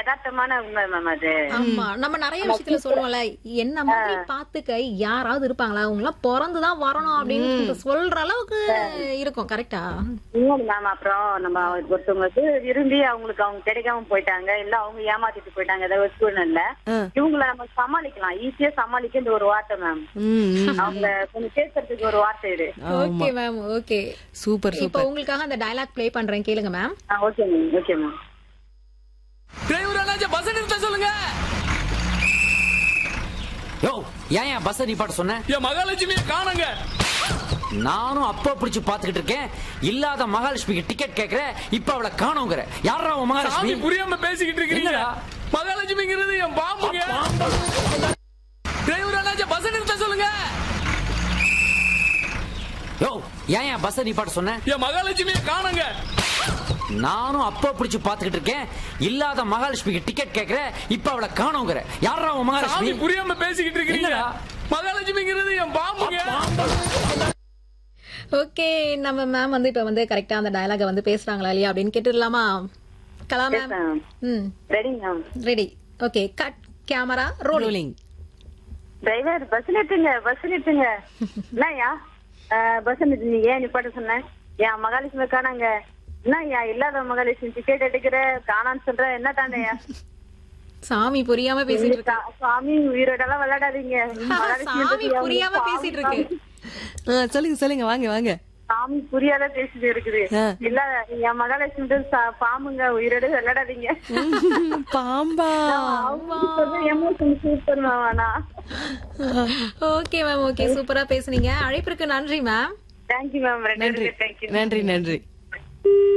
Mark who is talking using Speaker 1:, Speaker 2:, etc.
Speaker 1: யதார்த்தமான உண்மை மேம் அது
Speaker 2: ஆமா நம்ம நிறைய விஷயத்துல சொல்லுவோம்ல என்ன மாதிரி பாத்துக்க யாராவது இருப்பாங்களா அவங்க எல்லாம் பிறந்துதான் வரணும் அப்படின்னு சொல்ற அளவுக்கு இருக்கும் கரெக்டா
Speaker 1: இன்னொன்னு மேம் அப்புறம் நம்ம ஒருத்தவங்களுக்கு விரும்பி அவங்களுக்கு அவங்க கிடைக்காம போயிட்டாங்க இல்ல அவங்க ஏமாத்திட்டு போயிட்டாங்க ஏதாவது ஒரு சூழ்நிலை இவங்கள நம்ம சமாளிக்கலாம் ஈஸியா சமாளிக்க இந்த ஒரு வார்த்தை மேம்
Speaker 3: ம், ம்.
Speaker 1: அவங்க கொஞ்சம் பேசுறதுக்கு ஒரு வார்த்தை இது
Speaker 2: ஓகே மேம் ஓகே
Speaker 3: சூப்பர்
Speaker 2: இப்போ
Speaker 3: சூப்பர்
Speaker 2: உங்களுக்காக அந்த டயலாக் ப்ளே பண்றேன் கேளுங்க ma'am
Speaker 1: okay ma'am okay ma'am
Speaker 4: driver அண்ணாச்சி பஸ் நிறுத்த சொல்லுங்க
Speaker 5: யோ ஏன் என் பஸ் நிப்பாட்ட சொன்ன
Speaker 4: என் மகாலட்சுமியை காணுங்க
Speaker 5: நானும் அப்ப பிடிச்சு பாத்துக்கிட்டு இருக்கேன் இல்லாத மகாலட்சுமிக்கு டிக்கெட் கேக்குற இப்ப அவளை காணோங்கிற யாரா அவன்
Speaker 4: சாமி
Speaker 5: மகாலட்சுமி
Speaker 4: புரியாம பேசிக்கிட்டு இருக்கீங்க
Speaker 5: என்னடா?
Speaker 4: மகாலட்சுமிங்கிறது என் பாம்புங்க டிரைவர் அண்ணாச்சி பஸ் நிறுத்த சொல்லுங்க
Speaker 5: யோ ஏன் என் பஸ் நிப்பாட்ட சொன்ன
Speaker 4: என் மகாலட்சுமியை காணுங்க
Speaker 5: நானும் அப்ப பிடிச்சு பாத்துக்கிட்டு இருக்கேன் இல்லாத மகாலட்சுமிக்கு டிக்கெட் கேக்குற இப்ப அவளை காணோங்கிற யாரா அவன்
Speaker 4: சாமி
Speaker 5: மகாலட்சுமி
Speaker 4: புரியாம பேசிக்கிட்டு இருக்கீங்க
Speaker 5: என்னடா?
Speaker 4: மகாலட்சுமிங்கிறது என் பாம்புங்க
Speaker 2: ஓகே நம்ம மேம் வந்து இப்ப வந்து கரெக்டா அந்த டயலாக வந்து பேசுறாங்களா இல்லையா அப்படின்னு கேட்டுடலாமா கலா மேம்
Speaker 1: மேம்
Speaker 2: ம்
Speaker 1: ready ma'am
Speaker 2: ready okay cut camera rolling
Speaker 3: rolling
Speaker 1: driver bus நிறுத்துங்க பஸ் நிறுத்துங்க என்னய்யா பஸ் நிறுத்துங்க ஏன் நிப்பாட்ட சொன்னேன் என் மகாலட்சுமி காணாங்க என்னய்யா இல்லாத மகாலட்சுமி டிக்கெட் எடுக்கிற காணான்னு சொல்ற என்ன தாண்டையா
Speaker 2: சாமி புரியாம பேசிட்டு இருக்கு
Speaker 1: சாமி உயிரோடலாம் விளையாடாதீங்க மகாலட்சுமி
Speaker 2: சாமி
Speaker 1: பத்தி
Speaker 2: புரியாம
Speaker 1: அவங்க
Speaker 2: பேசிட்டு இருக்கு
Speaker 3: ஆ, சொல்லுங்க சொல்லுங்க வாங்க வாங்க
Speaker 1: சாமி புரியாத பேசிட்டு இருக்குது
Speaker 3: ஆ.
Speaker 1: இல்ல என் மகாலட்சுமி வந்து சா- பாம்புங்க உயிரோட விளையாடாதீங்க
Speaker 3: பாம்பா
Speaker 1: emotion super ma'am
Speaker 2: okay ma'am okay சூப்பரா பேசுனீங்க அழைப்பிற்கு நன்றி மேம்
Speaker 1: தேங்க்யூ மேம் ரெண்டு
Speaker 3: நன்றி
Speaker 1: தேங்க்யூ
Speaker 3: நன்றி நன்றி